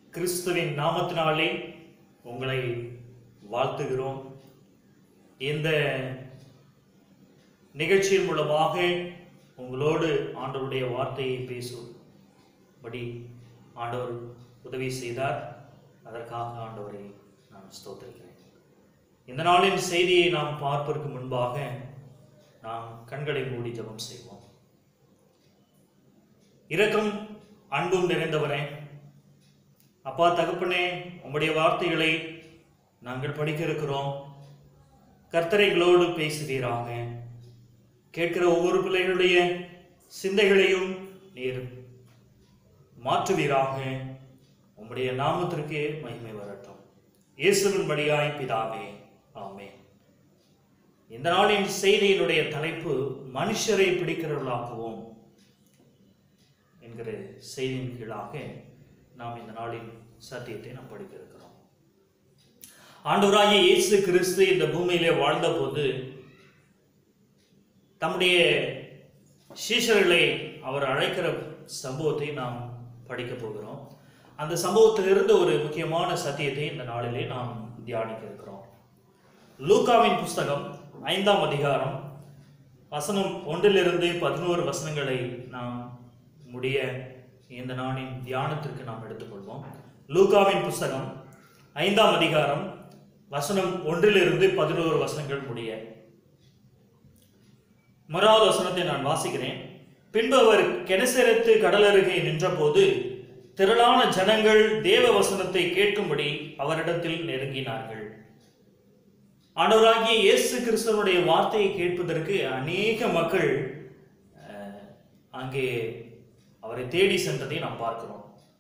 கிறிஸ்துவின் நாமத்தினாலே உங்களை வாழ்த்துகிறோம் இந்த நிகழ்ச்சியின் மூலமாக உங்களோடு ஆண்டவருடைய வார்த்தையை பேசும்படி ஆண்டவர் உதவி செய்தார் அதற்காக ஆண்டவரை நான் ஸ்தோத்திரிக்கிறேன் இந்த நாளின் செய்தியை நாம் பார்ப்பதற்கு முன்பாக நாம் கண்களை மூடி ஜெபம் செய்வோம் இரக்கம் அன்பும் நிறைந்தவரே அப்பா தகப்பனே உம்முடைய வார்த்தைகளை நாங்கள் படிக்க இருக்கிறோம் கர்த்தரைகளோடு பேசுவீராக கேட்கிற ஒவ்வொரு பிள்ளைகளுடைய சிந்தைகளையும் நீர் மாற்றுவீராக உம்முடைய நாமத்திற்கே மகிமை வரட்டும் இயேசுவின் வழியாய் பிதாவே ஆமென் இந்த நாளின் செய்தியினுடைய தலைப்பு மனுஷரை பிடிக்கிறவர்களாக்குவோம் என்கிற செய்தியின் கீழாக நாம் இந்த நாளின் சத்தியத்தை நாம் படிக்க இருக்கிறோம் ஆண்டவராகிய இயேசு கிறிஸ்து இந்த பூமியிலே வாழ்ந்தபோது தம்முடைய சீஷர்களை அவர் அழைக்கிற சம்பவத்தை நாம் படிக்க போகிறோம் அந்த சம்பவத்திலிருந்து ஒரு முக்கியமான சத்தியத்தை இந்த நாளிலே நாம் தியானிக்க இருக்கிறோம் லூகாவின் புஸ்தகம் ஐந்தாம் அதிகாரம் வசனம் ஒன்றிலிருந்து பதினோரு வசனங்களை நாம் முடிய இந்த நாளின் தியானத்திற்கு நாம் எடுத்துக்கொள்வோம் லூகாவின் புஸ்தகம் ஐந்தாம் அதிகாரம் வசனம் ஒன்றிலிருந்து பதினோரு வசனங்கள் முடிய முதலாவது வசனத்தை நான் வாசிக்கிறேன் பின்பு அவர் கெனசெரத்து கடலருகே நின்றபோது திரளான ஜனங்கள் தேவ வசனத்தை கேட்கும்படி அவரிடத்தில் நெருங்கினார்கள் ஆண்டவராகிய இயேசு கிறிஸ்தவனுடைய வார்த்தையை கேட்பதற்கு அநேக மக்கள் அஹ், அங்கே அவரை தேடி சென்றதை நாம் பார்க்கிறோம்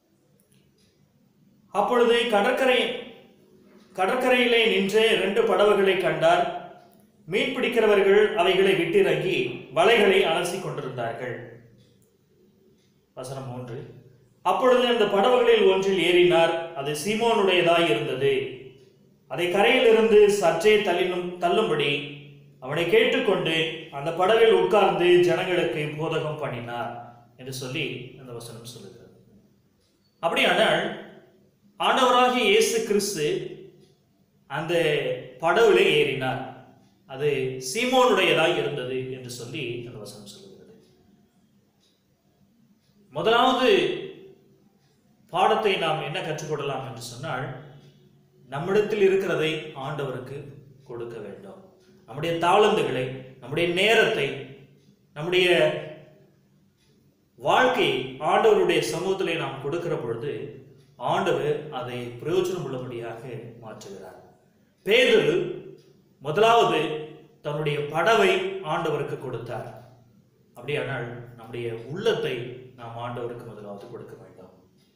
அப்பொழுது கடற்கரை கடற்கரையிலே நின்ற இரண்டு படகுகளை கண்டார் மீன் பிடிக்கிறவர்கள் அவைகளை விட்டிறங்கி வலைகளை அலசி கொண்டிருந்தார்கள் வசனம் மூன்று அப்பொழுது அந்த படகுகளில் ஒன்றில் ஏறினார் அது சீமோனுடையதாய் இருந்தது அதை கரையிலிருந்து சற்றே தள்ளினும் தள்ளும்படி அவனை கேட்டுக்கொண்டு அந்த படகில் உட்கார்ந்து ஜனங்களுக்கு போதகம் பண்ணினார் என்று சொல்லி அந்த வசனம் சொல்லுகிறது அப்படியானால் ஆண்டவராகிய இயேசு கிறிஸ்து அந்த படகுலே ஏறினார் அது சீமோனுடையதாய் இருந்தது என்று சொல்லி அந்த வசனம் சொல்லுகிறது முதலாவது பாடத்தை நாம் என்ன கற்றுக்கொள்ளலாம் என்று சொன்னால் நம்மிடத்தில் இருக்கிறதை ஆண்டவருக்கு கொடுக்க வேண்டும் நம்முடைய தாளந்துகளை நம்முடைய நேரத்தை நம்முடைய வாழ்க்கையை ஆண்டவருடைய சமூகத்திலே நாம் கொடுக்கிற பொழுது ஆண்டவர் அதை பிரயோஜனம் உள்ளபடியாக மாற்றுகிறார் பேதுரு முதலாவது தன்னுடைய படவை ஆண்டவருக்கு கொடுத்தார் அப்படியானால் நம்முடைய உள்ளத்தை நாம் ஆண்டவருக்கு முதலாவது கொடுக்க வேண்டும்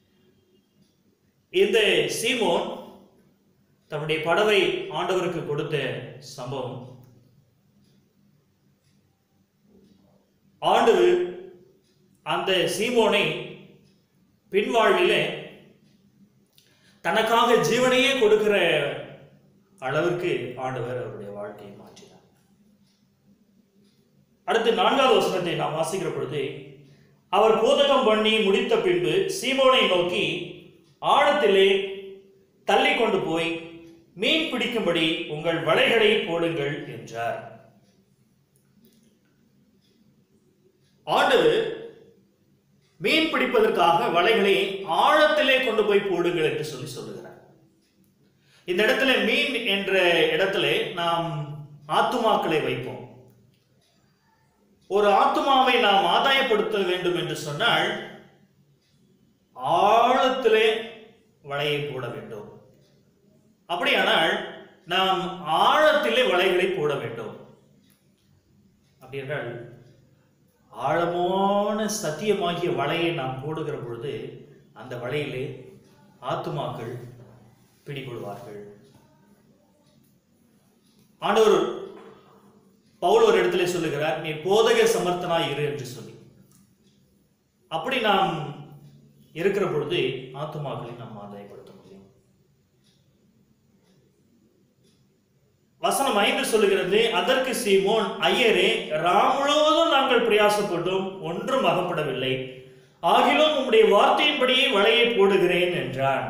இந்த சீமோன் தன்னுடைய படவை ஆண்டவருக்கு கொடுத்த சம்பவம் ஆண்டவர் அந்த சீமோனை பின்வாழ்விலே தனக்காக ஜீவனையே கொடுக்கிற அளவிற்கு ஆண்டவர் அவருடைய வாழ்க்கையை மாற்றினார் அடுத்து நான்காவது வசனத்தை நாம் வாசிக்கிற பொழுது அவர் போதகம் பண்ணி முடித்த பின்பு சீமோனை நோக்கி ஆழத்திலே தள்ளி கொண்டு போய் மீன் பிடிக்கும்படி உங்கள் வலைகளை போடுங்கள் என்றார் ஆண்டவர் மீன் பிடிப்பதற்காக வலைகளை ஆழத்திலே கொண்டு போய் போடுங்கள் என்று சொல்லி சொல்லுகிறார் இந்த இடத்துல மீன் என்ற இடத்துல நாம் ஆத்துமாக்களை வைப்போம் ஒரு ஆத்துமாவை நாம் ஆதாயப்படுத்த வேண்டும் என்று சொன்னால் ஆழத்திலே வலையை போட வேண்டும் அப்படியானால் நாம் ஆழத்திலே வலைகளை போட வேண்டும் அப்படி என்றால் ஆழமான சத்தியமாகிய வலையை நாம் போடுகிற பொழுது அந்த வலையிலே ஆத்துமாக்கள் பிடிபடுவார்கள் ஆண்டவர் பவுல் ஒரு இடத்துல சொல்லுகிறார் நீ போதக சமர்த்தனாய் இரு என்று சொல்லி அப்படி நாம் இருக்கிற பொழுது ஆத்துமாக்களை நாம் ஆதாயப்படுத்த முடியும் வசனம் ஐந்து சொல்லுகிறது அதற்கு சீமோன் ஐயரே ராம் முழுவதும் நாங்கள் பிரயாசப்பட்டோம் ஒன்றும் அகப்படவில்லை ஆகிலும் உம்முடைய வார்த்தையின்படியே வலையை போடுகிறேன் என்றான்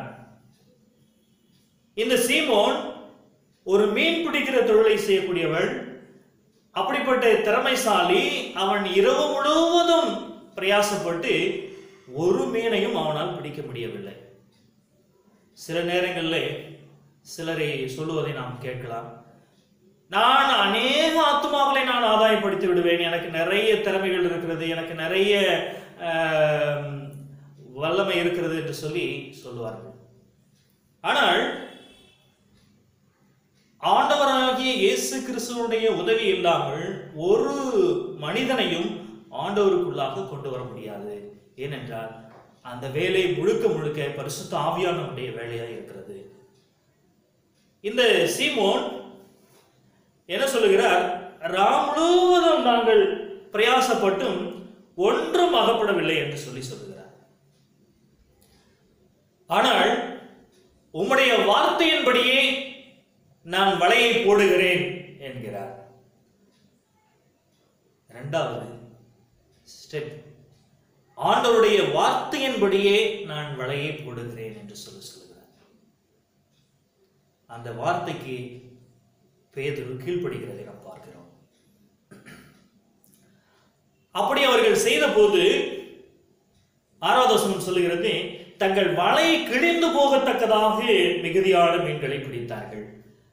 இந்த சீமோன் ஒரு மீன் பிடிக்கிற தொழிலை செய்யக்கூடியவள் அப்படிப்பட்ட திறமைசாலி அவன் இரவு முழுவதும் பிரயாசப்பட்டு ஒரு மீனையும் அவனால் பிடிக்க முடியவில்லை சில நேரங்களில் சிலரை சொல்லுவதை நாம் கேட்கலாம் நான் அநேக ஆத்துமாக்களை நான் ஆதாயப்படுத்தி விடுவேன் எனக்கு நிறைய திறமைகள் இருக்கிறது எனக்கு நிறைய ஆம், வல்லமை இருக்கிறது என்று சொல்லி சொல்லுவார்கள் ஆனால் ஆண்டவராகிய இயேசு கிறிஸ்துவனுடைய உதவி இல்லாமல் ஒரு மனிதனையும் ஆண்டவருக்குள்ளாக கொண்டு வர முடியாது ஏனென்றால் அந்த வேலை முழுக்க முழுக்க பரிசுத்த ஆவியானவருடைய வேலையாக இருக்கிறது இந்த சீமோன் என்ன சொல்லுகிறார் ராம் முழுவதும் நாங்கள் பிரயாசப்பட்டும் ஒன்றும் அகப்படவில்லை என்று சொல்லி சொல்லுகிறார் ஆனால் உம்முடைய வார்த்தையின்படியே நான் வலையை போடுகிறேன் என்கிறார் இரண்டாவது ஸ்டெப் ஆண்டவருடைய வார்த்தையின்படியே நான் வலையை போடுகிறேன் என்று சொல்லி சொல்லுகிறார் அந்த வார்த்தைக்கு பேதுரு கீழ்ப்படுகிறதை நாம் பார்க்கிறோம் அப்படி அவர்கள் செய்த போது ஆறாவது வசனம் சொல்லுகிறது தங்கள் வலை கிழிந்து போகத்தக்கதாக மிகுதியான மீன்களை பிடித்தார்கள்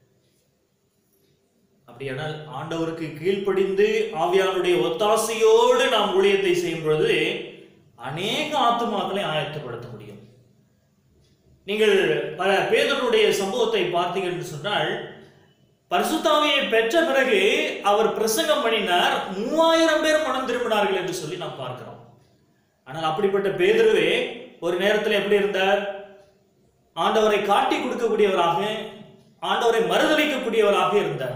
அப்படியானால் ஆண்டவருக்கு கீழ்ப்படிந்து ஆவியானுடைய ஒத்தாசையோடு நாம் ஊழியத்தை செய்யும் பொழுது அநேக ஆத்துமாக்களை ஆயத்தப்படுத்த முடியும் நீங்கள் பல பேதருடைய சம்பவத்தை பார்த்தீர்கள் என்று சொன்னால் பரிசுத்தாவியை பெற்ற பிறகு அவர் பிரசங்கம் பண்ணினார் மூவாயிரம் பேர் மனம் திரும்பினார்கள் என்று சொல்லி நாம் பார்க்கிறோம் ஆனால் அப்படிப்பட்ட பேதுருவே ஒரு நேரத்தில் எப்படி இருந்தார் ஆண்டவரை காட்டி கொடுக்கக்கூடியவராக ஆண்டவரை மறுதளிக்கக்கூடியவராக இருந்தார்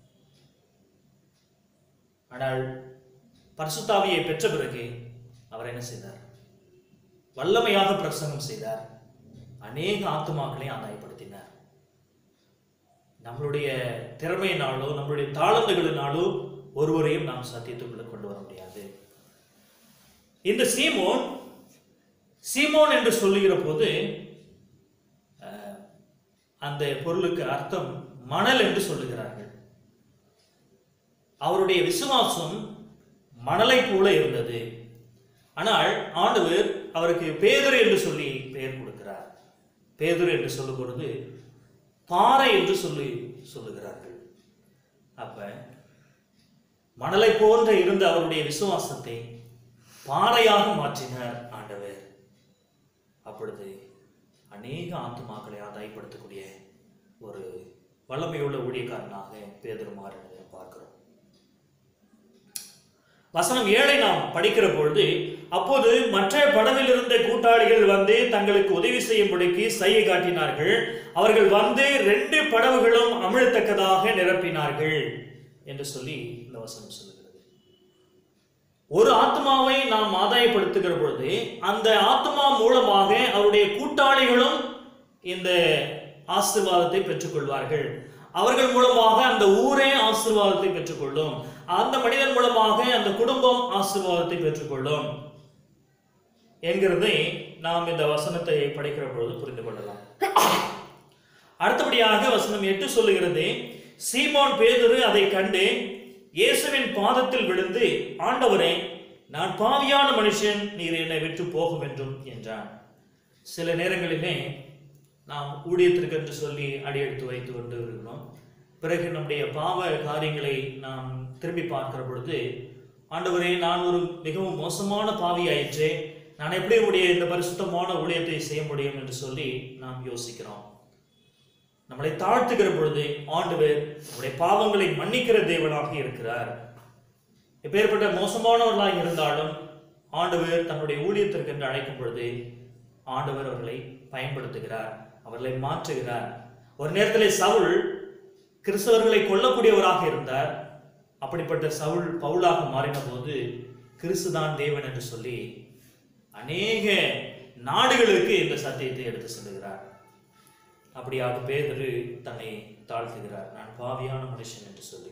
ஆனால் பரிசுத்தாவியை பெற்ற பிறகு அவர் என்ன செய்தார் வல்லமையாக பிரசங்கம் செய்தார் அநேக ஆத்துமாக்களை ஆதாயப்படுத்தினார் நம்மளுடைய திறமையினாலோ நம்மளுடைய தாளந்துகளினாலோ ஒருவரையும் நாம் சத்தியத்துக்குள்ள கொண்டு வர முடியாது இந்த சீமோன் சீமோன் என்று சொல்லுகிற போது அஹ், அந்த பொருளுக்கு அர்த்தம் மணல் என்று சொல்லுகிறார்கள் அவருடைய விசுவாசம் மணலை போல இருந்தது ஆனால் ஆண்டவர் அவருக்கு பேதுரு என்று சொல்லி பெயர் கொடுக்கிறார் பேதுரு என்று சொல்லும் பொழுது பாறை என்று சொல்லி சொல்லுகிறார்கள் அப்ப மணலை போன்ற இருந்த அவருடைய விசுவாசத்தை பாறையாக மாற்றினார் ஆண்டவர் அப்பொழுது அநேக ஆத்துமாக்களை ஆதாயப்படுத்தக்கூடிய ஒரு வல்லமையுள்ள ஊழியக்காரனாக பேதுரு மாறினதை பார்க்கிறோம் வசனம் ஏழை நாம் படிக்கிற பொழுது அப்போது மற்ற படவில் இருந்த கூட்டாளிகள் வந்து தங்களுக்கு உதவி செய்யும்படிக்கு சையை காட்டினார்கள் அவர்கள் வந்து ரெண்டு படவுகளும் அமிழத்தக்கதாக நிரப்பினார்கள் என்று சொல்லி இந்த வசனம் சொல்லுகிறது ஒரு ஆத்மாவை நாம் ஆதாயப்படுத்துகிற பொழுது அந்த ஆத்மா மூலமாக அவருடைய கூட்டாளிகளும் இந்த ஆசீர்வாதத்தை பெற்றுக்கொள்வார்கள் அவர்கள் மூலமாக அந்த ஊரே ஆசீர்வாதத்தை பெற்றுக்கொள்ளும் அந்த மனிதன் மூலமாக அந்த குடும்பம் ஆசீர்வாதத்தை பெற்றுக்கொள்ளும் என்கிறதை நாம் இந்த வசனத்தை படிக்கிற பொழுது புரிந்து கொள்ளலாம் அடுத்தபடியாக வசனம் எட்டு சொல்லுகிறது சீமோன் பேதுரு அதை கண்டு இயேசுவின் பாதத்தில் விழுந்து ஆண்டவரே நான் பாவியான மனுஷன் நீர் என்னை விட்டு போகும் என்றும் என்றான் சில நேரங்களிலே நாம் ஊழியத்திற்கு என்று சொல்லி அடியெடுத்து வைத்து கொண்டு இருக்கிறோம் பிறகு நம்முடைய பாவ காரியங்களை நாம் திரும்பி பார்க்கிற பொழுது ஆண்டவரே நான் ஒரு மிகவும் மோசமான பாவியாயிற்றே நான் எப்படி உடைய இந்த பரிசுத்தமான ஊழியத்தை செய்ய முடியும் என்று சொல்லி நாம் யோசிக்கிறோம் நம்மளை தாழ்த்துகிற பொழுது ஆண்டவர் நம்முடைய பாவங்களை மன்னிக்கிற தேவனாக இருக்கிறார் எப்பேற்பட்ட மோசமானவர்களாக இருந்தாலும் ஆண்டவர் தன்னுடைய ஊழியத்திற்கு என்று அழைக்கும் பொழுது ஆண்டவர் அவர்களை பயன்படுத்துகிறார் அவர்களை மாற்றுகிறார் ஒரு நேரத்தில் சவுல் கிறிஸ்தவர்களை கொல்லக்கூடியவராக இருந்தார் அப்படிப்பட்ட சவுல் பவுலாக மாறின போது கிறிஸ்துதான் தேவன் என்று சொல்லி அநேக நாடுகளுக்கு இந்த சத்தியத்தை எடுத்து செல்லுகிறார் அப்படியாக பேதரு தன்னை தாழ்த்துகிறார் நான் பாவியான மனுஷன் என்று சொல்லி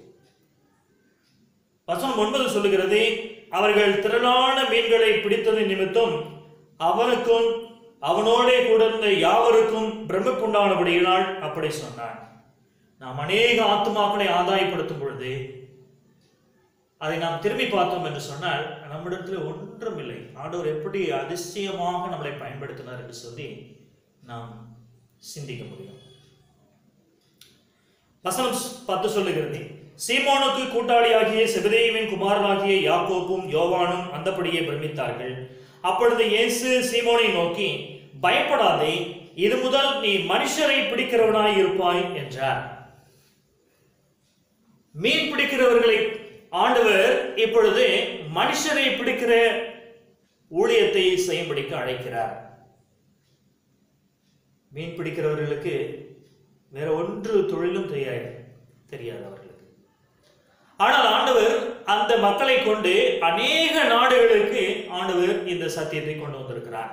வசனம் ஒன்பது சொல்லுகிறது அவர்கள் திரளான மீன்களை பிடித்தது நிமித்தம் அவனுக்கும் அவனோடே கூட இருந்த யாவருக்கும் பிரமிப்புண்டானபடியினால் அப்படி சொன்னான் நாம் அநேக ஆத்துமாக்களை ஆதாயப்படுத்தும் பொழுது அதை நாம் திரும்பி பார்த்தோம் என்று சொன்னால் நம்மிடத்தில் ஒன்றும் இல்லை ஆண்டவர் எப்படி அதிசயமாக நம்மளை பயன்படுத்தினார் என்று சொல்லி நாம் சிந்திக்க முடியும் வசனம் பத்து சொல்லுகிறது சீமோனுக்கு கூட்டாளியாகிய செபதேயுவின் குமாரனாகிய யாக்கோப்பும் யோவானும் அந்தபடியே பிரமித்தார்கள் அப்பொழுது இயேசு சீமோனை நோக்கி பயப்படாதே இது முதல் நீ மனுஷரை பிடிக்கிறவனாய் இருப்பாய் என்றார் மீன் பிடிக்கிறவர்களை ஆண்டவர் இப்பொழுது மனுஷரை பிடிக்கிற ஊழியத்தை செய்யும்படிக்கு அழைக்கிறார் மீன் பிடிக்கிறவர்களுக்கு வேற ஒன்று தொழிலும் தெரியாது தெரியாது அவர்களுக்கு ஆனால் ஆண்டவர் அந்த மக்களை கொண்டு அநேக நாடுகளுக்கு ஆண்டவர் இந்த சத்தியத்தை கொண்டு வந்திருக்கிறார்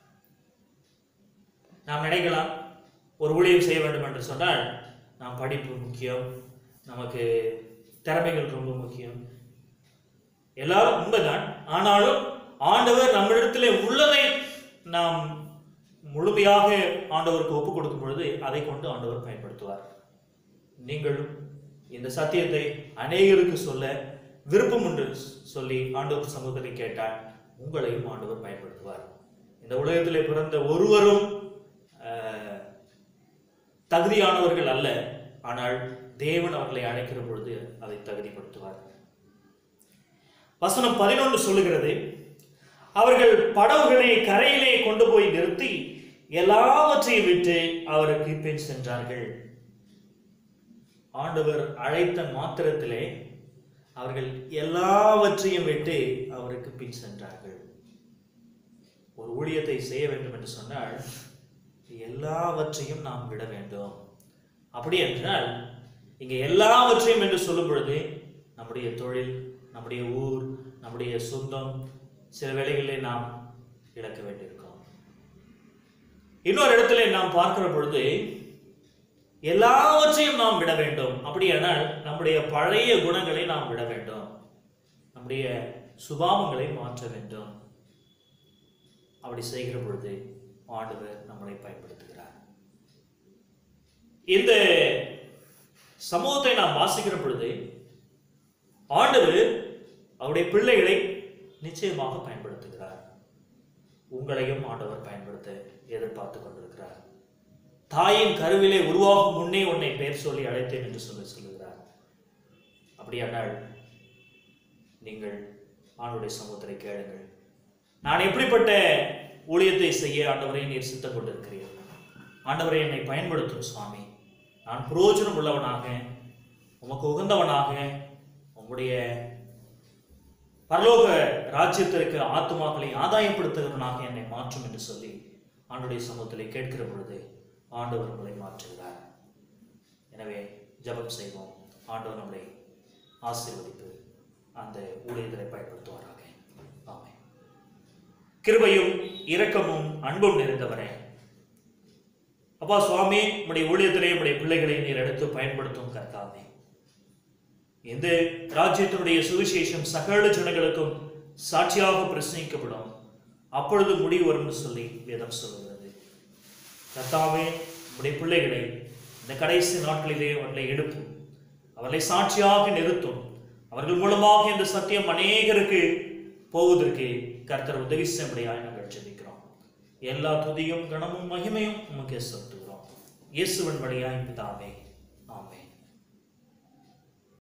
நாம் நினைக்கலாம் ஒரு ஊழியம் செய்ய வேண்டும் என்று சொன்னால் நாம் படிப்பு முக்கியம் நமக்கு திறமைகள் ரொம்ப முக்கியம் எல்லாரும் உண்மைதான் ஆனாலும் ஆண்டவர் நம்மிடத்தில் உள்ளதை நாம் முழுமையாக ஆண்டவருக்கு ஒப்புக் கொடுக்கும் பொழுது அதை கொண்டு ஆண்டவர் பயன்படுத்துவார் நீங்களும் இந்த சத்தியத்தை அநேகருக்கு சொல்ல விருப்பம் உண்டு சொல்லி ஆண்டவர் சமூகத்தை கேட்டால் உங்களையும் ஆண்டவர் பயன்படுத்துவார் இந்த உலகத்திலே பிறந்த ஒருவரும் அஹ், தகுதியானவர்கள் அல்ல ஆனால் தேவன் அவர்களை அழைக்கிற பொழுது அதை தகுதிப்படுத்துவார் வசனம் பதினொன்று சொல்லுகிறது அவர்கள் படகுகளை கரையிலே கொண்டு போய் நிறுத்தி எல்லாவற்றையும் விட்டு அவருக்கு பின் சென்றார்கள் ஆண்டவர் அழைத்த மாத்திரத்திலே அவர்கள் எல்லாவற்றையும் விட்டு அவருக்கு பின் சென்றார்கள் ஒரு ஊழியத்தை செய்ய வேண்டும் என்று சொன்னால் எல்லாவற்றையும் நாம் விட வேண்டும் அப்படி என்றால் இங்க எல்லாவற்றையும் என்று சொல்லும் பொழுது நம்முடைய தொழில் நம்முடைய ஊர் நம்முடைய சொந்தம் சில வேளைகளிலே நாம் இழக்க வேண்டியிருக்கும் இன்னொரு இடத்துல நாம் பார்க்கிற பொழுது எல்லாவற்றையும் நாம் விட வேண்டும் அப்படியானால் நம்முடைய பழைய குணங்களை நாம் விட வேண்டும் நம்முடைய சுபாவங்களை மாற்ற வேண்டும் அப்படி செய்கிற பொழுது ஆண்டவர் நம்மளை பயன்படுத்துகிறார் இந்த சமூகத்தை நாம் வாசிக்கிற பொழுது ஆண்டவர் அவருடைய பிள்ளைகளை நிச்சயமாக பயன்படுத்துகிறார் உங்களையும் ஆண்டவர் பயன்படுத்த எதிர்பார்த்து கொண்டிருக்கிறார் தாயின் கருவிலே உருவாகும் முன்னே உன்னை பெயர் சொல்லி அழைத்தேன் என்று சொல்லி சொல்லுகிறார் அப்படியானால் நீங்கள் ஆண்டுடைய சமூகத்தை கேளுங்கள் நான் எப்படிப்பட்ட ஊழியத்தை செய்ய ஆண்டவரை நீர் சித்தம் கொண்டிருக்கிறீர் ஆண்டவரை என்னை பயன்படுத்தும் சுவாமி நான் புரோஜனம் உள்ளவனாக உமக்கு உகந்தவனாக உம்முடைய பரலோக ராஜ்யத்திற்கு ஆத்துமாக்களை ஆதாயப்படுத்துகிறவனாக என்னை மாற்றும் என்று சொல்லி ஆண்டுடைய சமூகத்திலே கேட்கிற பொழுது ஆண்டவர் உங்களை மாற்றுகிறார் எனவே ஜெபம் செய்வோம் ஆண்டவர் நம்மளை ஆசீர்வதிப்பு அந்த ஊழியர்களை பயன்படுத்துவாராக ஆமென் கிருபையும் இரக்கமும் அன்பும் நிறைந்தவரே அப்பா சுவாமி உம்முடைய ஊழியத்திலே உம்முடைய பிள்ளைகளை நீர் எடுத்து பயன்படுத்தும் கர்த்தாவே இந்த ராஜ்யத்தினுடைய சுவிசேஷம் சகல ஜனங்களுக்கும் சாட்சியாக பிரசங்கிக்கப்படும் அப்பொழுது முடிவு வரும்னு சொல்லி வேதம் சொல்லுகிறது கர்த்தாவே உம்முடைய பிள்ளைகளை இந்த கடைசி நாட்களிலே அவர்களை எடுப்பும் அவர்களை சாட்சியாக நிறுத்தும் அவர்கள் மூலமாக இந்த சத்தியம் அநேகருக்கு போவதற்கு கர்த்தர் உதவி செய்யும்படியாக நாங்கள் ஜெபிக்கிறோம் எல்லா துதியும் கனமும் மகிமையும் உமக்கு செலுத்துகிறோம் இயேசுவின் வழியாய் பிதாவே ஆமென்